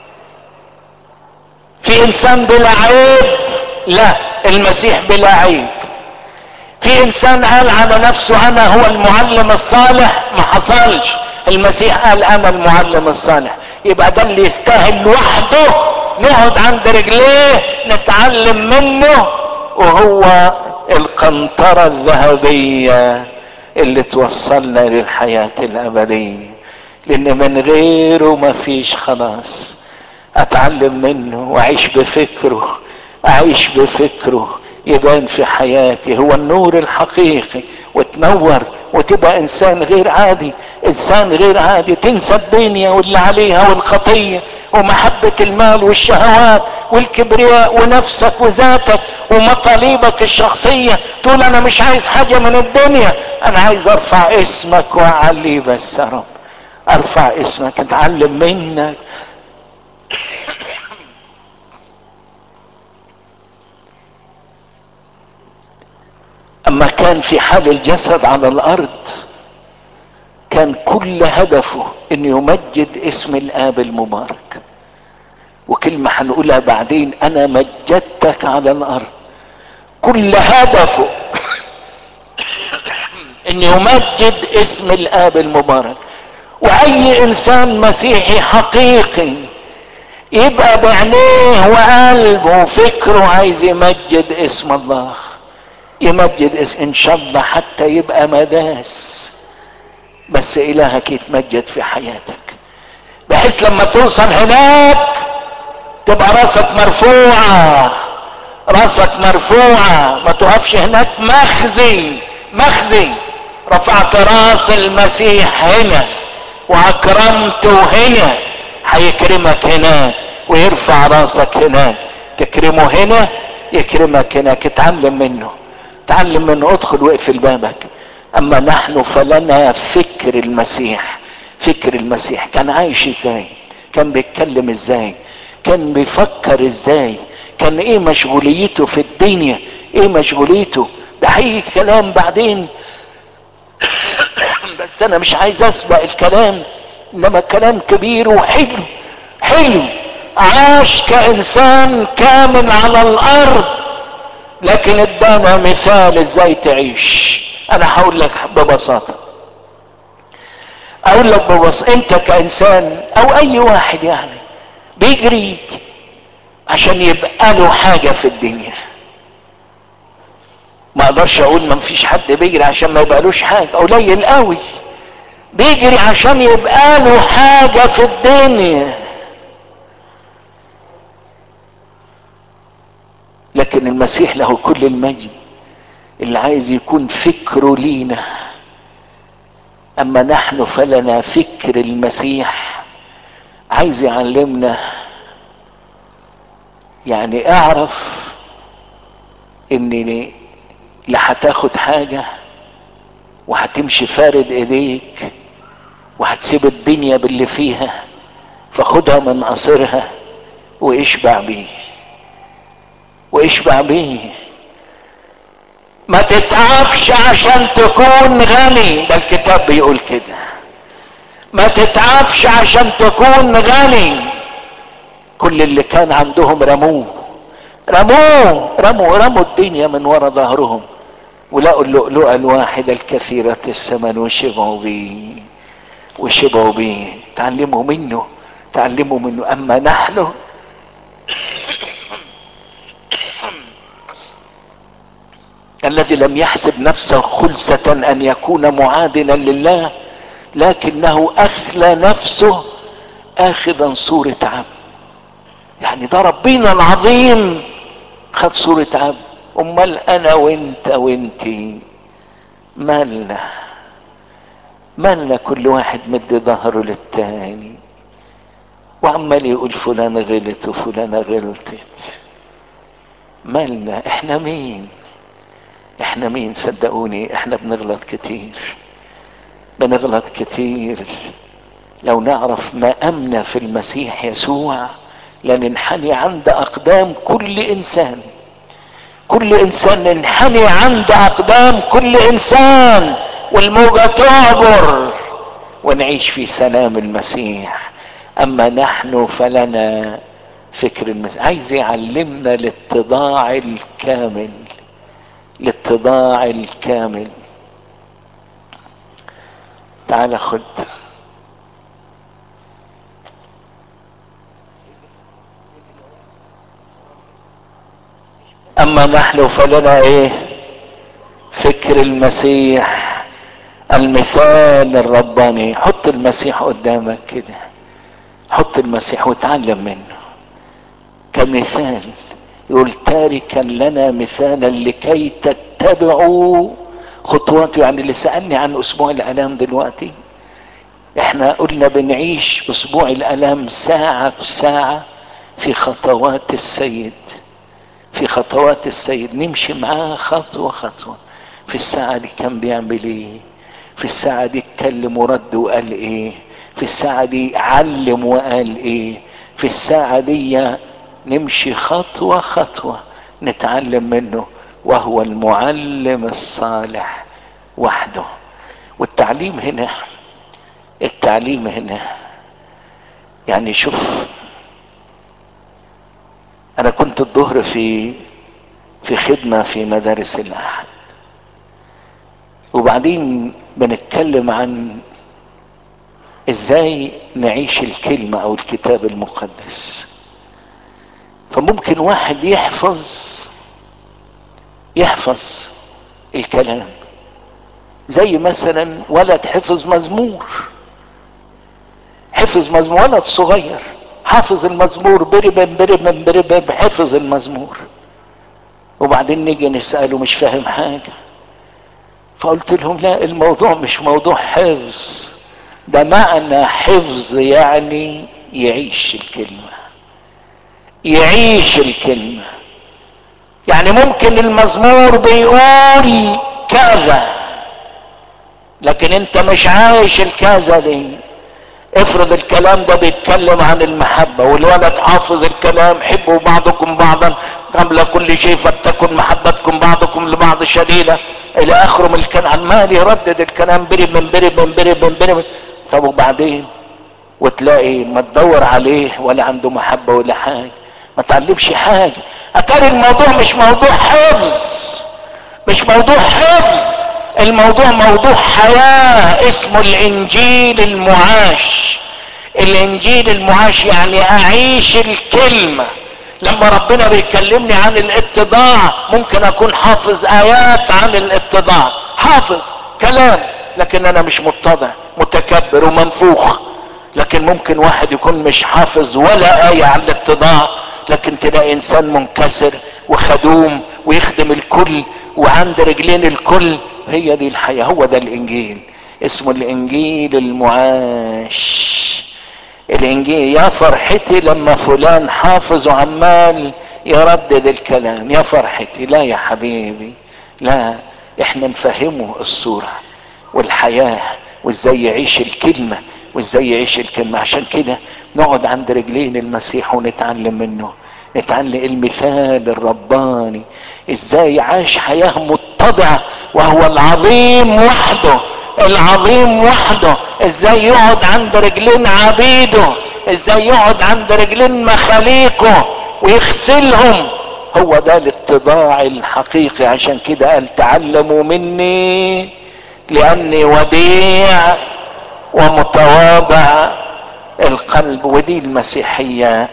في انسان بلا عيب لا المسيح بلا عيب في انسان قال على نفسه انا هو المعلم الصالح ما حصلش المسيح قال انا المعلم الصالح يبقى ده اللي يستاهل لوحده نقعد عند رجليه نتعلم منه وهو القنطرة الذهبية اللي توصلنا للحياة الابدية لان من غيره ما فيش خلاص اتعلم منه واعيش بفكره اعيش بفكره يبان في حياتي هو النور الحقيقي وتنور وتبقى انسان غير عادي انسان غير عادي تنسى الدنيا واللي عليها والخطية ومحبة المال والشهوات والكبرياء ونفسك وذاتك ومطالبك الشخصية تقول انا مش عايز حاجة من الدنيا انا عايز ارفع اسمك واعليه بس يا رب ارفع اسمك اتعلم منك اما كان في حال الجسد على الارض كان كل هدفه ان يمجد اسم الاب المبارك وكلمة هنقولها بعدين انا مجدتك على الارض كل هدفه ان يمجد اسم الاب المبارك واي انسان مسيحي حقيقي يبقى بعينيه وقلبه وفكره عايز يمجد اسم الله يمجد اسم ان شاء الله حتى يبقى مداس بس الهك يتمجد في حياتك بحيث لما توصل هناك تبقى راسك مرفوعة راسك مرفوعة ما تقفش هناك مخزي مخزي رفعت راس المسيح هنا واكرمته هنا هيكرمك هناك ويرفع راسك هناك تكرمه هنا يكرمك هناك اتعلم منه تعلم منه ادخل واقفل بابك اما نحن فلنا فكر المسيح فكر المسيح كان عايش ازاي كان بيتكلم ازاي كان بيفكر ازاي كان ايه مشغوليته في الدنيا ايه مشغوليته ده حقيقي كلام بعدين بس انا مش عايز اسبق الكلام انما كلام كبير وحلو حلو عاش كانسان كامل على الارض لكن ادانا مثال ازاي تعيش انا هقول لك ببساطه اقول لك ببساطه انت كانسان او اي واحد يعني بيجري عشان يبقى له حاجه في الدنيا ما اقدرش اقول ما فيش حد بيجري عشان ما يبقالوش حاجه قليل قوي بيجري عشان يبقى له حاجه في الدنيا لكن المسيح له كل المجد اللي عايز يكون فكره لينا اما نحن فلنا فكر المسيح عايز يعلمنا يعني اعرف ان لا هتاخد حاجة وهتمشي فارد ايديك وهتسيب الدنيا باللي فيها فخدها من قصرها واشبع بيه واشبع بيه ما تتعبش عشان تكون غني ده الكتاب بيقول كده ما تتعبش عشان تكون غني كل اللي كان عندهم رموه رموه رموا رموا الدنيا من ورا ظهرهم ولقوا اللؤلؤة الواحدة الكثيرة الثمن وشبعوا بيه وشبعوا بيه تعلموا منه تعلموا منه اما نحن الذي لم يحسب نفسه خلسة ان يكون معادنا لله لكنه اخلى نفسه اخذا صورة عبد يعني ده ربنا العظيم خد صورة عبد امال انا وانت وانتي مالنا مالنا كل واحد مد ظهره للتاني وعمال يقول فلان غلط وفلانة غلطت مالنا احنا مين احنا مين صدقوني احنا بنغلط كتير بنغلط كتير لو نعرف ما امنا في المسيح يسوع لننحني عند اقدام كل انسان كل انسان ننحني عند اقدام كل انسان والموجة تعبر ونعيش في سلام المسيح اما نحن فلنا فكر المسيح عايز يعلمنا الاتضاع الكامل الاتضاع الكامل تعال خد اما نحن فلنا ايه فكر المسيح المثال الرباني حط المسيح قدامك كده حط المسيح وتعلم منه كمثال يقول تاركا لنا مثالا لكي تتبعوا خطواته يعني اللي سألني عن اسبوع الالام دلوقتي احنا قلنا بنعيش اسبوع الالام ساعة في ساعة في خطوات السيد في خطوات السيد نمشي معاه خطوة خطوة في الساعة دي كان بيعمل ايه في الساعة دي اتكلم ورد وقال ايه في الساعة دي علم وقال ايه في الساعة دي نمشي خطوة خطوة نتعلم منه وهو المعلم الصالح وحده والتعليم هنا التعليم هنا يعني شوف انا كنت الظهر في في خدمة في مدارس الاحد وبعدين بنتكلم عن ازاي نعيش الكلمة او الكتاب المقدس فممكن واحد يحفظ يحفظ الكلام زي مثلا ولد حفظ مزمور حفظ مزمور ولد صغير حافظ المزمور بربن بربن بربن حفظ المزمور وبعدين نيجي نسأله مش فاهم حاجة فقلت لهم لا الموضوع مش موضوع حفظ ده معنى حفظ يعني يعيش الكلمة يعيش الكلمة يعني ممكن المزمور بيقول كذا لكن انت مش عايش الكذا دي افرض الكلام ده بيتكلم عن المحبة والولد حافظ الكلام حبوا بعضكم بعضا قبل كل شيء فلتكن محبتكم بعضكم لبعض شديدة الى اخره من الكلام عمال يردد الكلام برب من برب من برب من برب طب وبعدين وتلاقي ما تدور عليه ولا عنده محبة ولا حاجة ما تعلمش حاجة اتاري الموضوع مش موضوع حفظ مش موضوع حفظ الموضوع موضوع حياة اسمه الانجيل المعاش الانجيل المعاش يعني اعيش الكلمة لما ربنا بيكلمني عن الاتضاع ممكن اكون حافظ ايات عن الاتضاع حافظ كلام لكن انا مش متضع متكبر ومنفوخ لكن ممكن واحد يكون مش حافظ ولا آية عن الاتضاع لكن تلاقي انسان منكسر وخدوم ويخدم الكل وعند رجلين الكل هي دي الحياة هو ده الانجيل اسمه الانجيل المعاش الانجيل يا فرحتي لما فلان حافظ وعمال يردد الكلام يا فرحتي لا يا حبيبي لا احنا نفهمه الصورة والحياة وازاي يعيش الكلمة وازاي يعيش الكلمة عشان كده نقعد عند رجلين المسيح ونتعلم منه نتعلم المثال الرباني ازاي عاش حياة متضعة وهو العظيم وحده العظيم وحده ازاي يقعد عند رجلين عبيده ازاي يقعد عند رجلين مخاليقه ويغسلهم هو ده الاتضاع الحقيقي عشان كده قال تعلموا مني لاني وديع ومتواضع القلب ودي المسيحية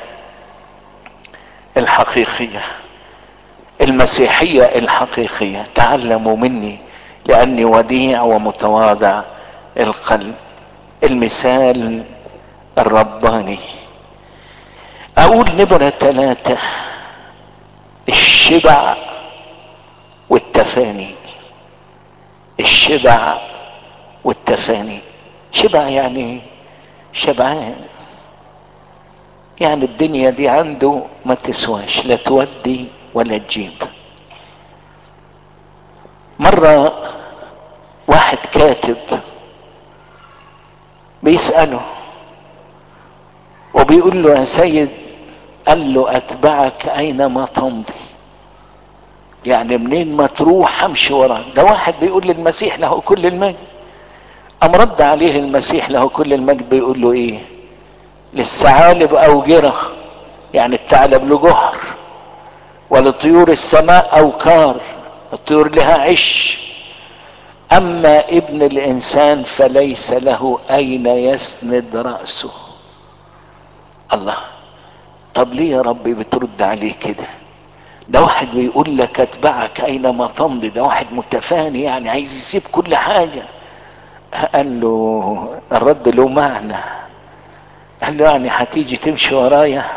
الحقيقية المسيحية الحقيقية تعلموا مني لاني وديع ومتواضع القلب المثال الرباني اقول نمرة ثلاثة الشبع والتفاني الشبع والتفاني شبع يعني شبعان يعني الدنيا دي عنده ما تسواش لا تودي ولا تجيب مرة واحد كاتب بيسأله وبيقول له يا سيد قال له اتبعك اينما تمضي يعني منين ما تروح امشي وراك ده واحد بيقول للمسيح له كل المجد ام رد عليه المسيح له كل المجد بيقول له ايه للثعالب اوجره يعني الثعلب له جحر ولطيور السماء اوكار الطيور لها عش اما ابن الانسان فليس له اين يسند راسه الله طب ليه يا ربي بترد عليه كده ده واحد بيقول لك اتبعك اينما تمضي ده واحد متفاني يعني عايز يسيب كل حاجه قال له الرد له معنى قال له يعني هتيجي تمشي ورايا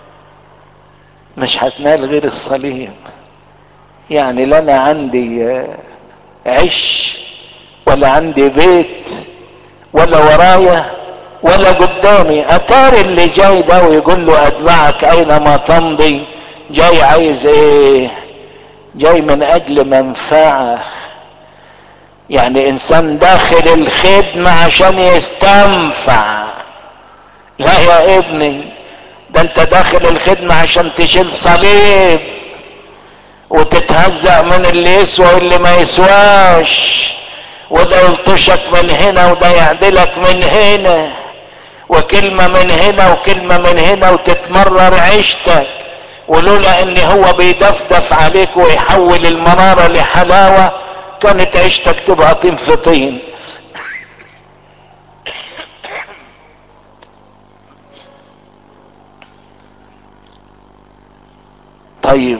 مش هتنال غير الصليب يعني لا انا عندي عش ولا عندي بيت ولا ورايا ولا قدامي اتاري اللي جاي ده ويقول له اتبعك اينما تمضي جاي عايز ايه جاي من اجل منفعه يعني انسان داخل الخدمة عشان يستنفع لا يا ابني ده انت داخل الخدمة عشان تشيل صليب وتتهزأ من اللي يسوى واللي ما يسواش وده يلطشك من هنا وده يعدلك من هنا وكلمة من هنا وكلمة من هنا وتتمرر عيشتك ولولا ان هو بيدفدف عليك ويحول المرارة لحلاوة كانت عيشتك تبقى طين في طين طيب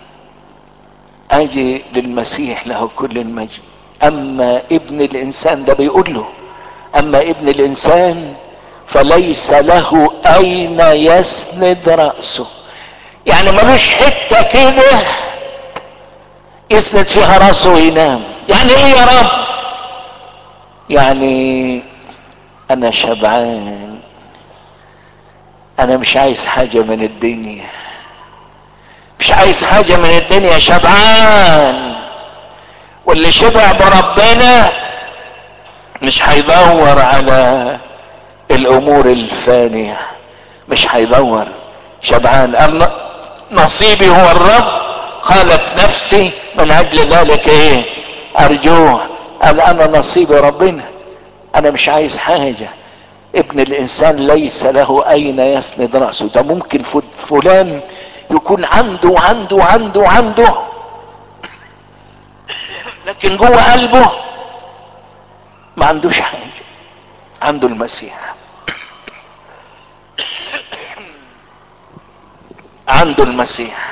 اجي للمسيح له كل المجد اما ابن الانسان ده بيقول له اما ابن الانسان فليس له اين يسند رأسه يعني ملوش حتة كده يسند فيها راسه وينام يعني ايه يا رب يعني انا شبعان انا مش عايز حاجة من الدنيا مش عايز حاجة من الدنيا شبعان واللي شبع بربنا مش هيدور على الامور الفانية مش هيدور شبعان أما نصيبي هو الرب قالت نفسي من اجل ذلك ايه ارجوه قال انا نصيبي ربنا انا مش عايز حاجة ابن الانسان ليس له اين يسند رأسه ده ممكن فلان يكون عنده عنده عنده عنده لكن جوه قلبه ما عندوش حاجة عنده المسيح عنده المسيح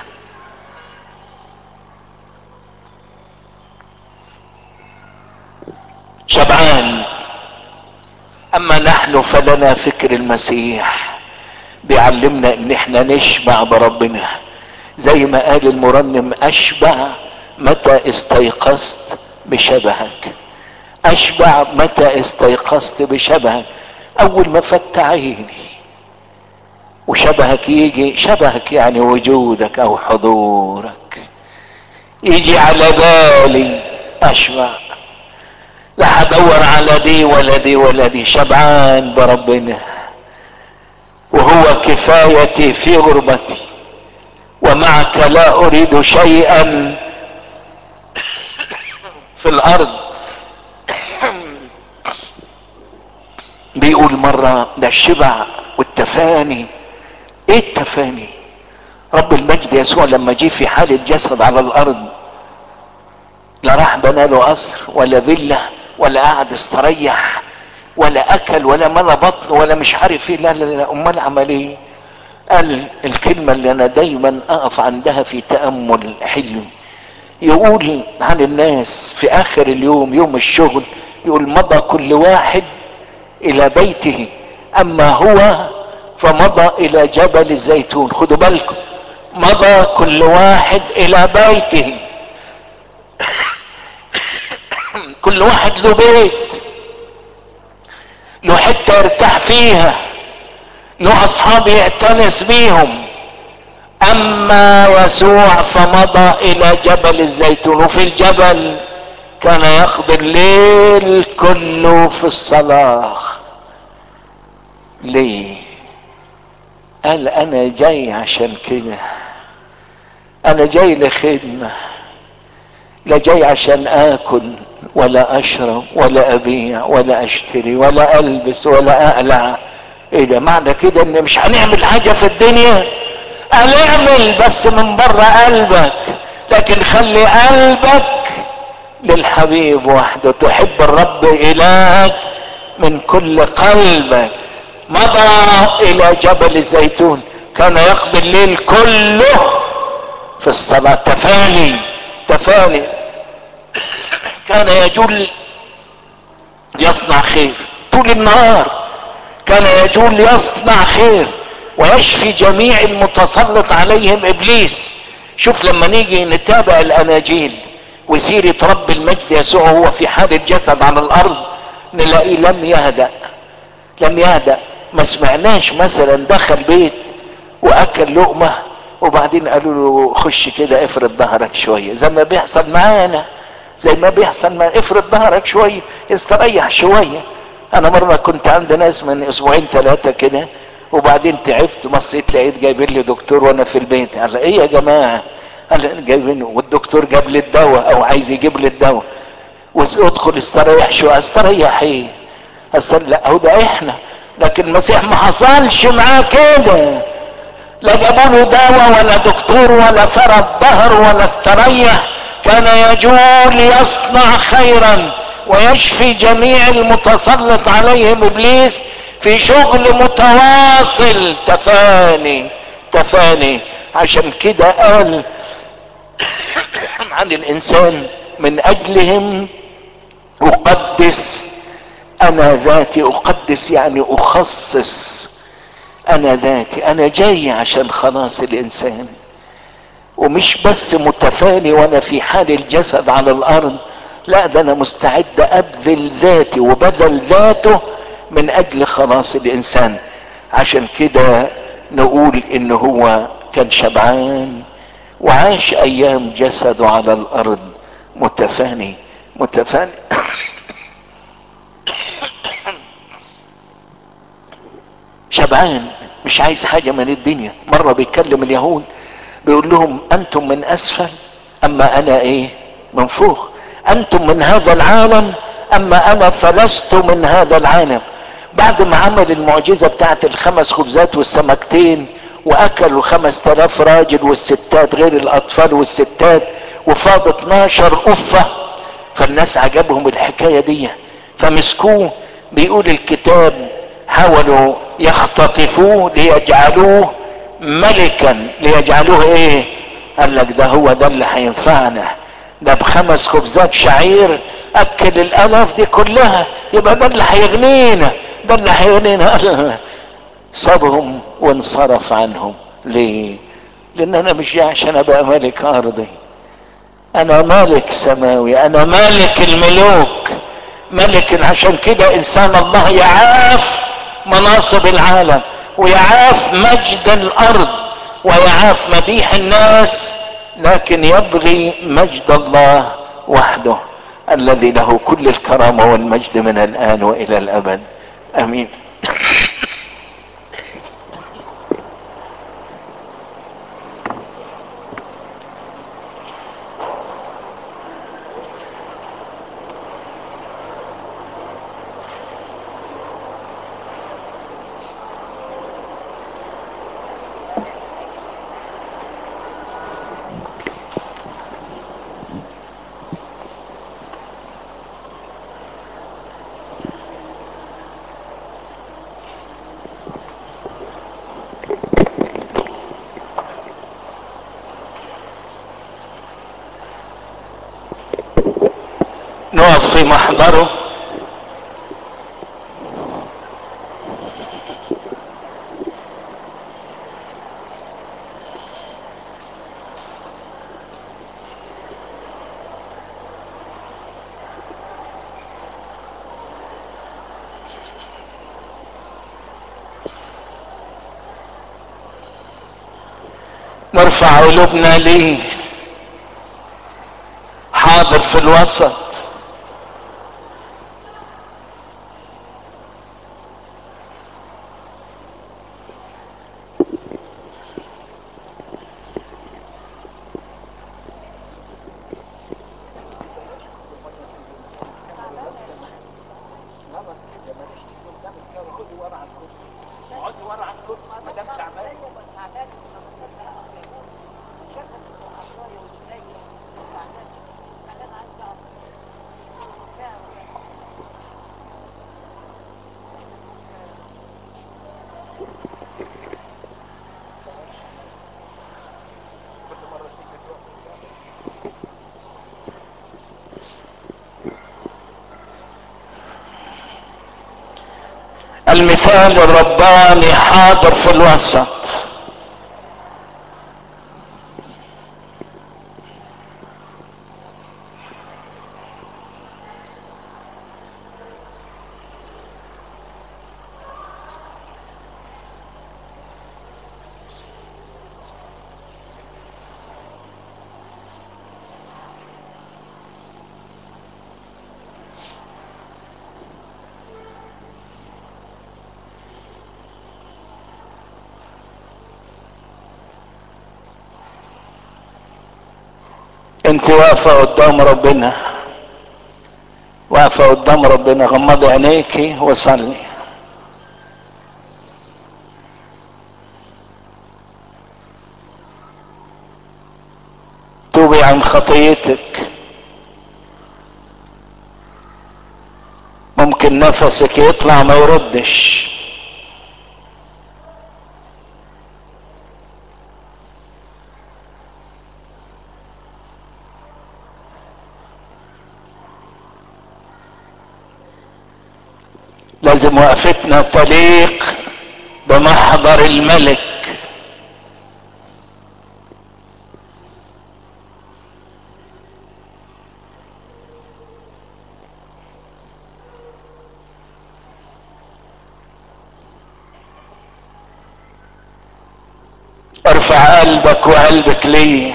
شبعان اما نحن فلنا فكر المسيح بيعلمنا ان احنا نشبع بربنا زي ما قال المرنم اشبع متى استيقظت بشبهك اشبع متى استيقظت بشبهك اول ما فتح عيني وشبهك يجي شبهك يعني وجودك او حضورك يجي على بالي اشبع لا هدور على دي ولا دي ولا دي شبعان بربنا وهو كفايتي في غربتي ومعك لا اريد شيئا في الارض بيقول مرة ده الشبع والتفاني ايه التفاني رب المجد يسوع لما جه في حال الجسد على الارض لا راح بنى له قصر ولا فيلا ولا قعد استريح ولا اكل ولا ملى بطن ولا مش عارف ايه لا لا لا امال عمل ايه قال الكلمة اللي انا دايما اقف عندها في تأمل حلو يقول عن الناس في اخر اليوم يوم الشغل يقول مضى كل واحد الى بيته اما هو فمضى الى جبل الزيتون خدوا بالكم مضى كل واحد الى بيته كل واحد له بيت له حته يرتاح فيها له اصحاب يأتنس بيهم اما يسوع فمضى الى جبل الزيتون وفي الجبل كان يقضي الليل كله في الصلاة ليه قال انا جاي عشان كده انا جاي لخدمة لا جاي عشان اكل ولا اشرب ولا ابيع ولا اشتري ولا البس ولا اقلع ايه ده معنى كده ان مش هنعمل حاجة في الدنيا قال اعمل بس من بره قلبك لكن خلي قلبك للحبيب وحده تحب الرب الهك من كل قلبك مضى الى جبل الزيتون كان يقضي الليل كله في الصلاة تفاني تفاني كان يجول يصنع خير طول النهار كان يجول يصنع خير ويشفي جميع المتسلط عليهم ابليس شوف لما نيجي نتابع الاناجيل وسيرة رب المجد يسوع هو في حال الجسد على الارض نلاقيه لم يهدأ لم يهدأ ما سمعناش مثلا دخل بيت واكل لقمة وبعدين قالوا له خش كده افرد ظهرك شوية زي ما بيحصل معانا زي ما بيحصل ما افرد ظهرك شوية استريح شوية انا مرة كنت عند ناس من اسبوعين ثلاثة كده وبعدين تعبت بصيت لقيت جايبين لي دكتور وانا في البيت قال ايه يا جماعة قال جايبين والدكتور جاب لي الدواء او عايز يجيب لي الدواء وادخل استريح شو استريح ايه اصل لا هو ده احنا لكن المسيح ما حصلش معاه كده لا جابوا له دواء ولا دكتور ولا فرد ظهر ولا استريح كان يجول يصنع خيرا ويشفي جميع المتسلط عليهم ابليس في شغل متواصل تفاني تفاني عشان كده قال عن الانسان من اجلهم اقدس انا ذاتي اقدس يعني اخصص انا ذاتي انا جاي عشان خلاص الانسان ومش بس متفاني وانا في حال الجسد على الارض لا ده انا مستعد ابذل ذاتي وبذل ذاته من اجل خلاص الانسان عشان كده نقول ان هو كان شبعان وعاش ايام جسده على الارض متفاني متفاني شبعان مش عايز حاجة من الدنيا مرة بيتكلم اليهود بيقول لهم انتم من اسفل اما انا ايه من فوق انتم من هذا العالم اما انا فلست من هذا العالم بعد ما عمل المعجزة بتاعت الخمس خبزات والسمكتين واكلوا خمس تلاف راجل والستات غير الاطفال والستات وفاض 12 قفة فالناس عجبهم الحكاية دي فمسكوه بيقول الكتاب حاولوا يختطفوه ليجعلوه ملكا ليجعلوه ايه قال لك ده هو ده اللي هينفعنا ده بخمس خبزات شعير اكل الالاف دي كلها يبقى ده اللي هيغنينا ده اللي هيغنينا سابهم وانصرف عنهم ليه لان انا مش جاي عشان ابقى ملك ارضي انا ملك سماوي انا ملك الملوك ملك عشان كده انسان الله يعاف مناصب العالم ويعاف مجد الارض ويعاف مديح الناس لكن يبغي مجد الله وحده الذي له كل الكرامه والمجد من الان والى الابد امين نقف في محضره نرفع قلوبنا ليه حاضر في الوسط المثال الرباني حاضر في الوسط انت واقفة قدام ربنا واقفة قدام ربنا غمضي عينيكي وصلي توبي عن خطيتك ممكن نفسك يطلع ما يردش لازم وقفتنا تليق بمحضر الملك ارفع قلبك وقلبك ليه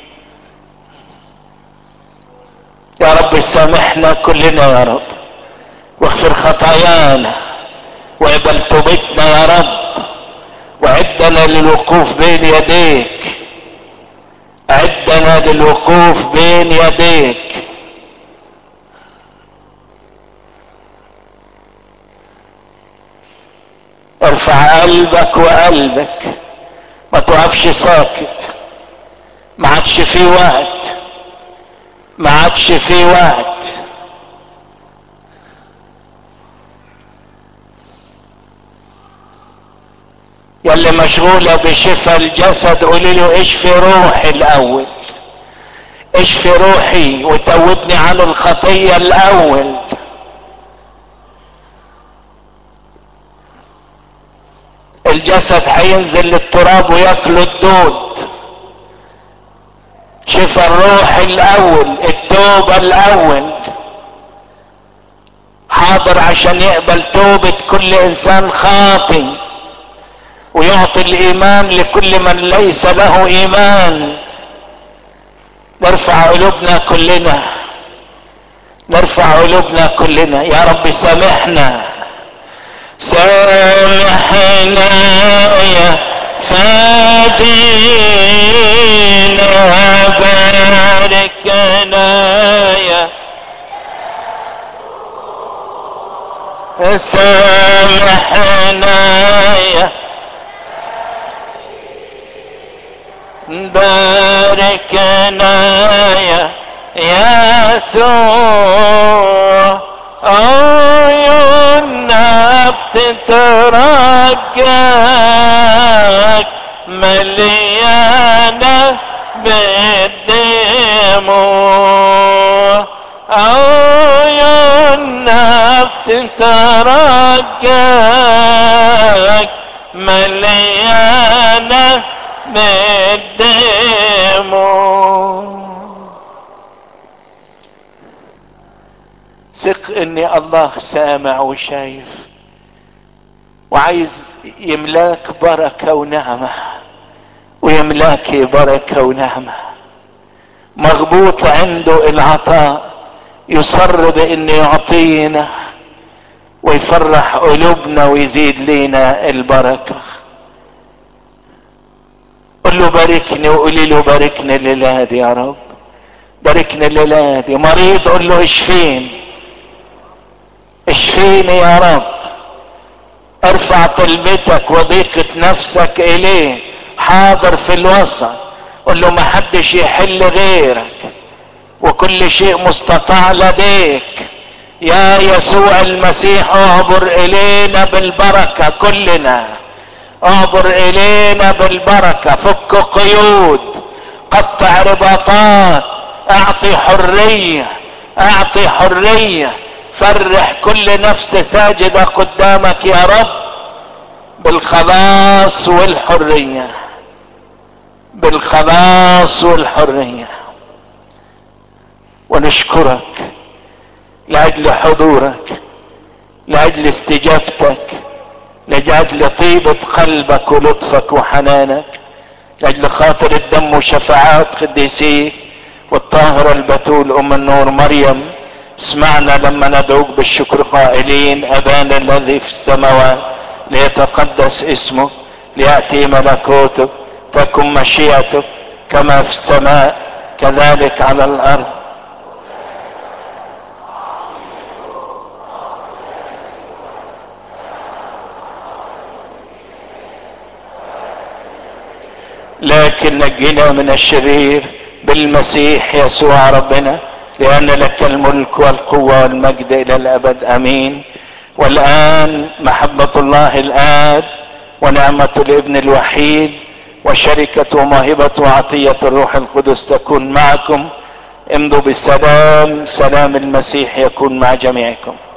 يا رب سامحنا كلنا يا رب واغفر خطايانا واقبل توبتنا يا رب وعدنا للوقوف بين يديك عدنا للوقوف بين يديك ارفع قلبك وقلبك ما توقفش ساكت ما عادش في وقت ما عادش في وقت يلي مشغولة بشفى الجسد قولي له اشفي روحي الاول اشفي روحي وتوبني عن الخطية الاول الجسد هينزل للتراب وياكله الدود شفى الروح الاول التوبة الاول حاضر عشان يقبل توبة كل انسان خاطئ ويعطي الايمان لكل من ليس له ايمان نرفع قلوبنا كلنا نرفع قلوبنا كلنا يا رب سامحنا سامحنا يا فادينا باركنا يا سامحنا يا باركنا يا يسوع عيوننا بتترجاك مليانة بالدموع عيوننا بتترجاك مليانة بالدموع ثق اني الله سامع وشايف وعايز يملاك بركة ونعمة ويملاك بركة ونعمة مغبوط عنده العطاء يصر بان يعطينا ويفرح قلوبنا ويزيد لينا البركة قل له باركني وقولي له باركني الليلة دي يا رب باركني الليلة دي مريض قل له اشفيني اشفيني يا رب ارفع طلبتك وضيقة نفسك اليه حاضر في الوسط قل له محدش يحل غيرك وكل شيء مستطاع لديك يا يسوع المسيح اعبر الينا بالبركة كلنا اعبر الينا بالبركة فك قيود قطع رباطات اعطي حرية اعطي حرية فرح كل نفس ساجدة قدامك يا رب بالخلاص والحرية بالخلاص والحرية ونشكرك لاجل حضورك لاجل استجابتك لاجل طيبة قلبك ولطفك وحنانك لاجل خاطر الدم وشفاعات قديسيك والطاهرة البتول ام النور مريم اسمعنا لما ندعوك بالشكر قائلين ابانا الذي في السماوات ليتقدس اسمك لياتي ملكوتك تكن مشيئتك كما في السماء كذلك على الارض لكن نجنا من الشرير بالمسيح يسوع ربنا لان لك الملك والقوة والمجد الى الابد امين والان محبة الله الاب ونعمة الابن الوحيد وشركة وموهبة وعطية الروح القدس تكون معكم امضوا بسلام سلام المسيح يكون مع جميعكم